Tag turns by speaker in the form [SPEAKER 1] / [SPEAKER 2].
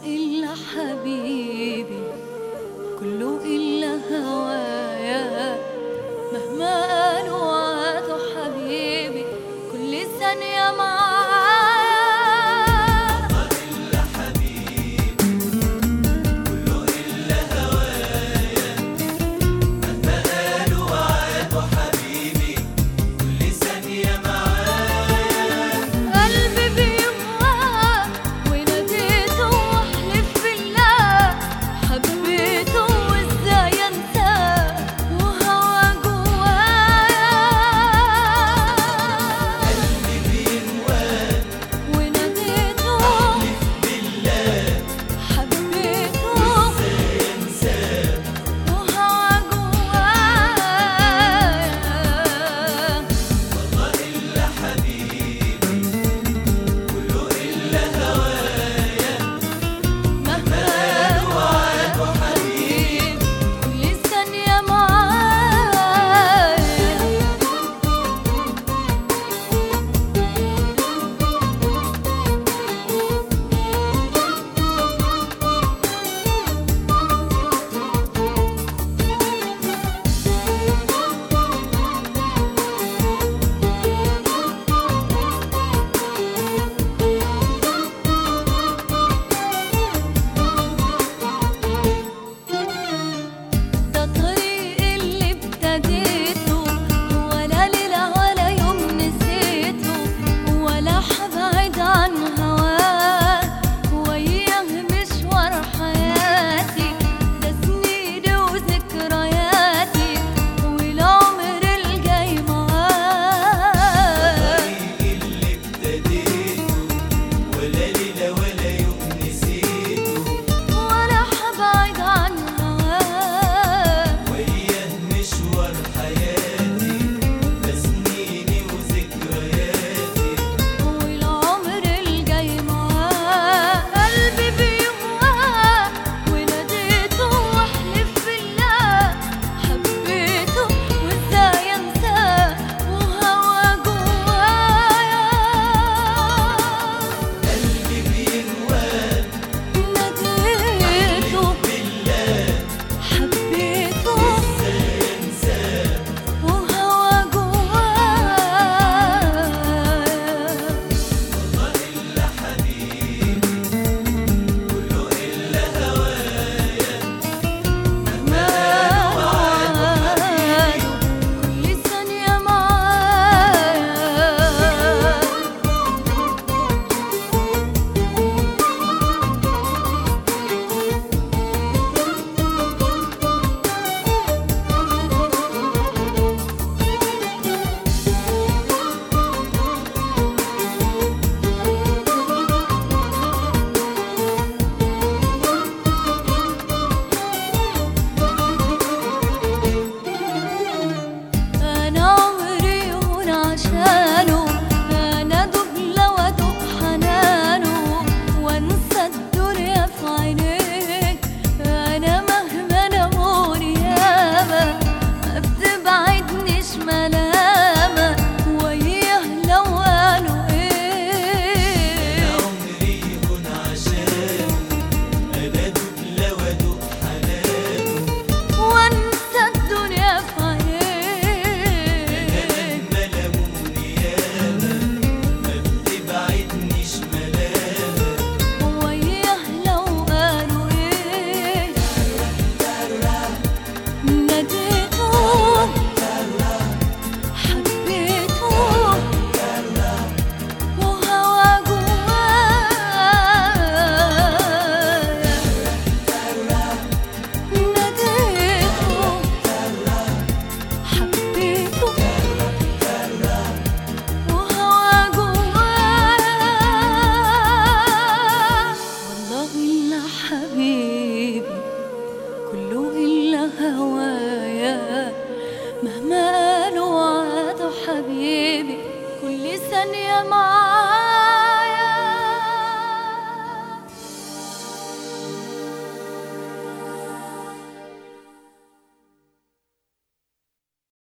[SPEAKER 1] إلا حبيبي كله إلا هوايا مهما قالوا وعدوا حبيبي كل ثانية معايا قلبي بيموت وناديته واحلف بالله حبيته وازاي انساه وهوى جوايا وناديته حبيته وهوى جوايا مهما وعد حبيب كل ثانية معايا ده طريق اللي ابتديته ولا ليلة ولا يوم نسيته ولا حبعد عن هواه وياه مشوار حياتي ده سنيني وذكرياتي والعمر الجاي معاه
[SPEAKER 2] اللي ابتديته ولا ليلة ولا يوم نسيته
[SPEAKER 1] ولا حبعد عن هواه
[SPEAKER 2] وياه مشوار حياتي ده سنيني وذكرياتي
[SPEAKER 1] والعمر الجاي معاه قلبي بيهواه وناديته واحلف بالله حبيته وازاي انساه وهوى جوايا
[SPEAKER 2] قلبي بيهواه
[SPEAKER 1] ناديته
[SPEAKER 2] بالله
[SPEAKER 1] حبيته
[SPEAKER 2] ازاي انساه
[SPEAKER 1] وهوى جوايا
[SPEAKER 2] والله الا حبيبي كله الا هوايا
[SPEAKER 1] ما وعده كل ثانية معايا أنا عمري هون عشانه أنا دبلة وأدوب حنانه وأنسى الدنيا في عينيك أنا مهما نمور ياما ما بتبعدنيش ملامة وياه لو قالوا إيه
[SPEAKER 2] عمري يهون عشانه انا دبلة وادوب حنانه
[SPEAKER 1] وأنسى الدنيا في عينيك
[SPEAKER 2] مهما لموني ياما ما بتبعدنيش ملامة
[SPEAKER 1] وياه لو قالوا ايه ناديته حبيته وهوى جوايا ناديته حبيته وهوى جوايا والله إلا حبيبي كله إلا هوايا مهما قالوا وعدوا حبيبي كل ثانية معايا